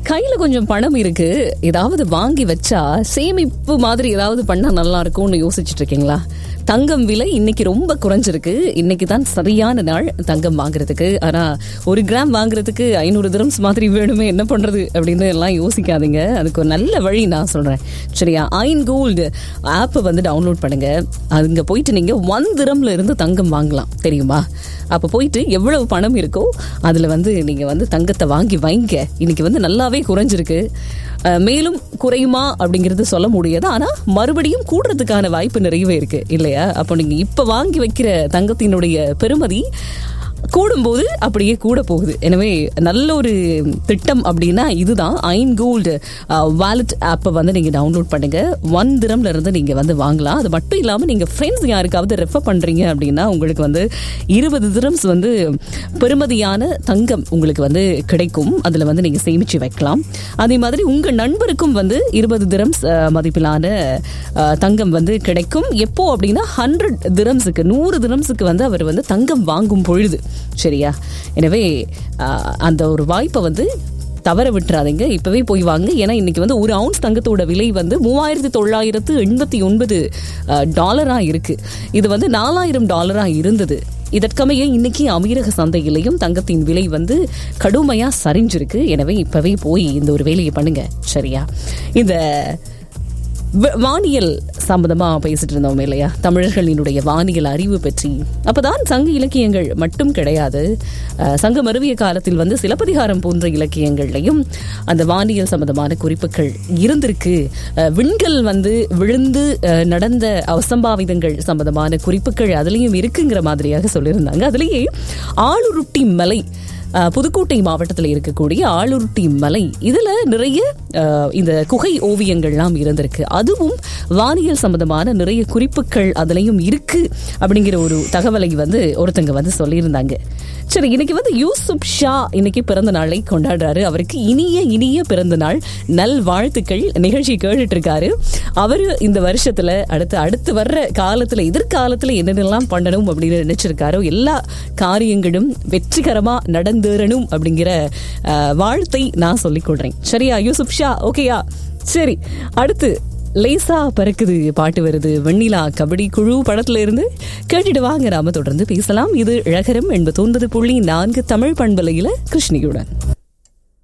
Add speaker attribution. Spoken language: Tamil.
Speaker 1: கையில கொஞ்சம் பணம் இருக்கு ஏதாவது வாங்கி வச்சா சேமிப்பு மாதிரி ஏதாவது பண்ணா நல்லா இருக்கும்னு யோசிச்சுட்டு இருக்கீங்களா தங்கம் விலை இன்னைக்கு ரொம்ப குறைஞ்சிருக்கு இன்னைக்கு தான் சரியான நாள் தங்கம் வாங்குறதுக்கு ஆனா ஒரு கிராம் வாங்குறதுக்கு ஐநூறு திரம்ஸ் மாதிரி வேணுமே என்ன பண்றது அப்படின்னு எல்லாம் யோசிக்காதீங்க அதுக்கு ஒரு நல்ல வழி நான் சொல்றேன் சரியா ஐன் கோல்டு ஆப் வந்து டவுன்லோட் பண்ணுங்க அங்க போயிட்டு நீங்க ஒன் திரம்ல இருந்து தங்கம் வாங்கலாம் தெரியுமா அப்ப போயிட்டு எவ்வளவு பணம் இருக்கோ அதுல வந்து நீங்க வந்து தங்கத்தை வாங்கி வைங்க இன்னைக்கு வந்து நல்லாவே குறைஞ்சிருக்கு அஹ், மேலும் குறையுமா அப்படிங்கிறது சொல்ல முடியாது ஆனா மறுபடியும் கூடுறதுக்கான வாய்ப்பு நிறையவே இருக்கு இல்லையா அப்போ நீங்க இப்ப வாங்கி வைக்கிற தங்கத்தினுடைய பெருமதி கூடும்போது அப்படியே கூட போகுது எனவே நல்ல ஒரு திட்டம் அப்படின்னா இதுதான் ஐன் கோல்டு வாலெட் ஆப்பை வந்து நீங்க டவுன்லோட் பண்ணுங்க ஒன் திரம்ல இருந்து நீங்க வந்து வாங்கலாம் அது மட்டும் இல்லாம நீங்க ஃப்ரெண்ட்ஸ் யாருக்காவது ரெஃபர் பண்றீங்க அப்படின்னா உங்களுக்கு வந்து இருபது திரம்ஸ் வந்து பெருமதியான தங்கம் உங்களுக்கு வந்து கிடைக்கும் அதுல வந்து நீங்க சேமிச்சு வைக்கலாம் அதே மாதிரி உங்க நண்பருக்கும் வந்து இருபது திரம்ஸ் மதிப்பிலான அஹ், தங்கம் வந்து கிடைக்கும் எப்போ அப்படின்னா ஹண்ட்ரட் திரம்ஸுக்கு நூறு திரம்ஸுக்கு வந்து அவர் வந்து தங்கம் வாங்கும் பொழுது சரியா எனவே அஹ், அந்த ஒரு வாய்ப்பை வந்து தவற விட்டுறாதீங்க இப்பவே போய் வாங்க ஏன்னா இன்னைக்கு வந்து ஒரு அவுன்ஸ் தங்கத்தோட விலை வந்து மூவாயிரத்தி தொள்ளாயிரத்து எண்பத்தி ஒன்பது டாலரா இருக்கு இது வந்து நாலாயிரம் டாலரா இருந்தது இதற்கமைய இன்னைக்கு அமீரக சந்தையிலையும் தங்கத்தின் விலை வந்து கடுமையா சரிஞ்சிருக்கு எனவே இப்பவே போய் இந்த ஒரு வேலையை பண்ணுங்க சரியா இந்த வ- வானியல் சம்பந்தமா பேசிட்டு இருந்தோம் இல்லையா தமிழர்களினுடைய வானியல் அறிவு பற்றி அப்பதான் சங்க இலக்கியங்கள் மட்டும் கிடையாது அஹ், சங்க மருவிய காலத்தில் வந்து சிலப்பதிகாரம் போன்ற இலக்கியங்கள்லையும் அந்த வானியல் சம்பந்தமான குறிப்புகள் இருந்திருக்கு அஹ், விண்கல் வந்து விழுந்து அஹ், நடந்த அசம்பாவிதங்கள் சம்பந்தமான குறிப்புகள் அதுலயும் இருக்குங்கிற மாதிரியாக சொல்லியிருந்தாங்க அதுலயே ஆளுருட்டி மலை அஹ், புதுக்கோட்டை மாவட்டத்தில் இருக்கக்கூடிய ஆளுருட்டி மலை இதுல நிறைய அஹ், இந்த குகை ஓவியங்கள்லாம் இருந்திருக்கு அதுவும் வானியல் சம்பந்தமான நிறைய குறிப்புகள் அதுலயும் இருக்கு அப்படிங்கிற ஒரு தகவலை வந்து ஒருத்தங்க வந்து சொல்லியிருந்தாங்க சரி இன்னைக்கு வந்து யூசுப் ஷா இன்னைக்கு பிறந்த நாளை கொண்டாடுறாரு அவருக்கு இனிய இனிய பிறந்த நாள் நல் வாழ்த்துக்கள் நிகழ்ச்சி கேட்டுட்டு இருக்காரு அவரு இந்த வருஷத்துல அடுத்து அடுத்து வர்ற காலத்துல எதிர்காலத்துல என்னென்னலாம் பண்ணணும் அப்படின்னு நினைச்சிருக்காரோ எல்லா காரியங்களும் வெற்றிகரமா நடந்தேறணும் அப்படிங்கிற அஹ், வாழ்த்தை நான் சொல்லிக் கொள்றேன் சரியா யூசுப் ஷா ஓகேயா சரி அடுத்து லேசா பறக்குது பாட்டு வருது வெண்ணிலா கபடி குழு படத்துல இருந்து கேட்டுட்டு வாங்க நாம தொடர்ந்து பேசலாம் இது இழகரம் எண்பத்தொன்பது புள்ளி நான்கு தமிழ் பண்பலையில கிருஷ்ணியுடன்